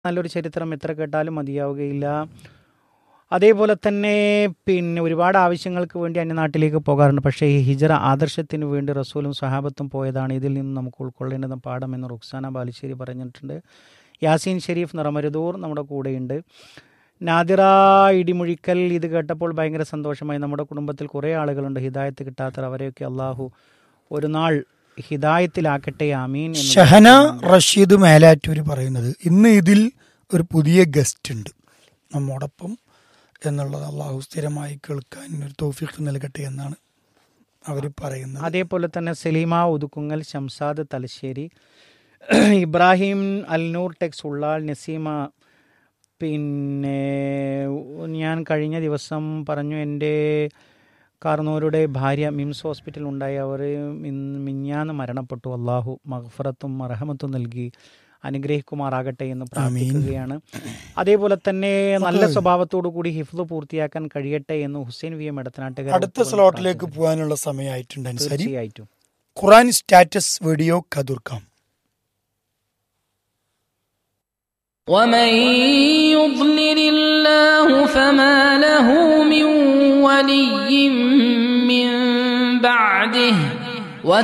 നല്ലൊരു ചരിത്രം എത്ര കേട്ടാലും മതിയാവുകയില്ല അതേപോലെ തന്നെ പിന്നെ ഒരുപാട് ആവശ്യങ്ങൾക്ക് വേണ്ടി അന്യനാട്ടിലേക്ക് പോകാറുണ്ട് പക്ഷേ ഈ ഹിജറ ആദർശത്തിന് വേണ്ടി റസൂലും സഹാബത്തും പോയതാണ് ഇതിൽ നിന്ന് നമുക്ക് ഉൾക്കൊള്ളേണ്ടുന്ന പാഠമെന്ന് റുക്സാന ബാലുശ്ശേരി പറഞ്ഞിട്ടുണ്ട് യാസീൻ ഷെരീഫ് നിറമരുതൂർ നമ്മുടെ കൂടെയുണ്ട് നാദിറ ഇടിമുഴിക്കൽ ഇത് കേട്ടപ്പോൾ ഭയങ്കര സന്തോഷമായി നമ്മുടെ കുടുംബത്തിൽ കുറേ ആളുകളുണ്ട് ഹിദായത്ത് കിട്ടാത്തവർ അവരെയൊക്കെ അള്ളാഹു ഒരു നാൾ ഹിദായത്തിലാക്കട്ടെ ആമീൻ എന്ന് ഷഹന റഷീദ് മേലാറ്റൂര് പറയുന്നത് ഇന്ന് ഇതിൽ ഒരു പുതിയ ഗസ്റ്റ് ഉണ്ട് നമ്മോടൊപ്പം എന്നുള്ളത് അള്ളാഹു സ്ഥിരമായി കേൾക്കാൻ ഒരു തോഫിക്ക് നൽകട്ടെ എന്നാണ് അവർ പറയുന്നത് അതേപോലെ തന്നെ സലീമ ഉതുക്കുങ്ങൽ ഷംസാദ് തലശ്ശേരി ഇബ്രാഹിം അൽനൂർ ടെക്സ് ഉള്ളാൾ നസീമ പിന്നെ ഞാൻ കഴിഞ്ഞ ദിവസം പറഞ്ഞു എൻ്റെ കാർന്നൂരുടെ ഭാര്യ മിംസ് ഹോസ്പിറ്റലിൽ ഉണ്ടായി അവർ ഇന്ന് മിഞ്ഞാന്ന് മരണപ്പെട്ടു അള്ളാഹു മഹഫറത്തും മറഹമത്തും നൽകി അനുഗ്രഹിക്കുമാറാകട്ടെ എന്ന് പ്രാർത്ഥിക്കുകയാണ് അതേപോലെ തന്നെ നല്ല സ്വഭാവത്തോടു കൂടി ഹിഫ്ദ് പൂർത്തിയാക്കാൻ കഴിയട്ടെ എന്ന് ഹുസൈൻ വി എം എടത്തനാട്ടുകാർ അടുത്ത സ്ലോട്ടിലേക്ക് പോകാനുള്ള സമയമായിട്ടുണ്ട് അനുസരി തീർച്ചയായിട്ടും ഖുറാൻ സ്റ്റാറ്റസ് വീഡിയോ കതിർക്കാം ومن يضلل الله فما له من ولي من بعده